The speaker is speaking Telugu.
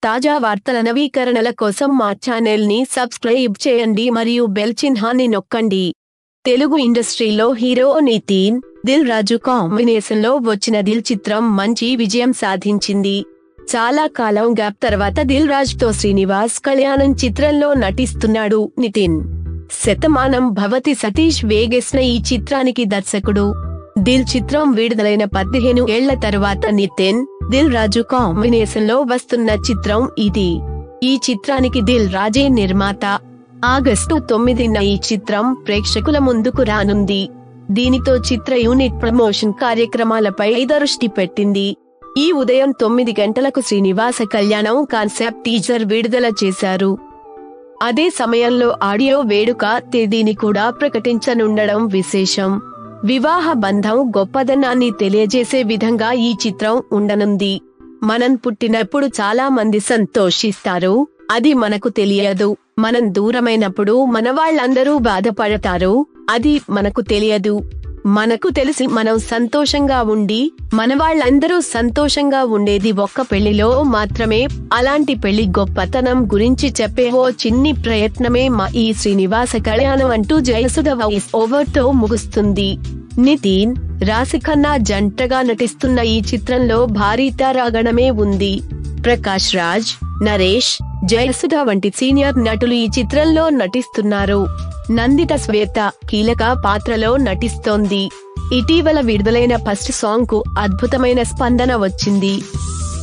తాజా వార్తల నవీకరణల కోసం మా ఛానల్ ని సబ్స్క్రైబ్ చేయండి మరియు బెల్ చిహ్నాన్ని నొక్కండి తెలుగు ఇండస్ట్రీలో హీరో నితిన్ దిల్ రాజు కాంబినేషన్ లో వచ్చిన దిల్ చిత్రం మంచి విజయం సాధించింది చాలా కాలం గ్యాప్ తర్వాత దిల్ రాజ్ తో శ్రీనివాస్ కళ్యాణం చిత్రంలో నటిస్తున్నాడు నితిన్ శతమానం భవతి సతీష్ వేగేసిన ఈ చిత్రానికి దర్శకుడు దిల్ చిత్రం విడుదలైన పదిహేను ఏళ్ల తరువాత నితిన్ దిల్ రాజు కాంబినేషన్ లో వస్తున్న చిత్రం ఇది ఈ చిత్రానికి దిల్ రాజే నిర్మాత ఆగస్టు తొమ్మిదిన ఈ చిత్రం ప్రేక్షకుల ముందుకు రానుంది దీనితో చిత్ర యూనిట్ ప్రమోషన్ కార్యక్రమాలపై దృష్టి పెట్టింది ఈ ఉదయం తొమ్మిది గంటలకు శ్రీనివాస కళ్యాణం కాన్సెప్ట్ టీజర్ విడుదల చేశారు అదే సమయంలో ఆడియో వేడుక తేదీని కూడా ప్రకటించనుండడం విశేషం వివాహ బంధం గొప్పదనాన్ని తెలియజేసే విధంగా ఈ చిత్రం ఉండనుంది మనం పుట్టినప్పుడు చాలా మంది సంతోషిస్తారు అది మనకు తెలియదు మనం దూరమైనప్పుడు మన వాళ్ళందరూ బాధపడతారు అది మనకు తెలియదు మనకు తెలిసి మనం సంతోషంగా ఉండి మన వాళ్ళందరూ సంతోషంగా ఉండేది ఒక్క పెళ్లిలో మాత్రమే అలాంటి పెళ్లి గొప్పతనం గురించి చెప్పే ఓ చిన్ని ప్రయత్నమే మా ఈ శ్రీనివాస కళ్యాణం అంటూ జయసుధ వాయిస్ ఓవర్ తో ముగుస్తుంది నితిన్ రాశిఖన్నా జంటగా నటిస్తున్న ఈ చిత్రంలో భారీ తారాగణమే ఉంది ప్రకాష్ రాజ్ నరేష్ జయసుధ వంటి సీనియర్ నటులు ఈ చిత్రంలో నటిస్తున్నారు నందిత శ్వేత కీలక పాత్రలో నటిస్తోంది ఇటీవల విడుదలైన ఫస్ట్ సాంగ్ కు అద్భుతమైన స్పందన వచ్చింది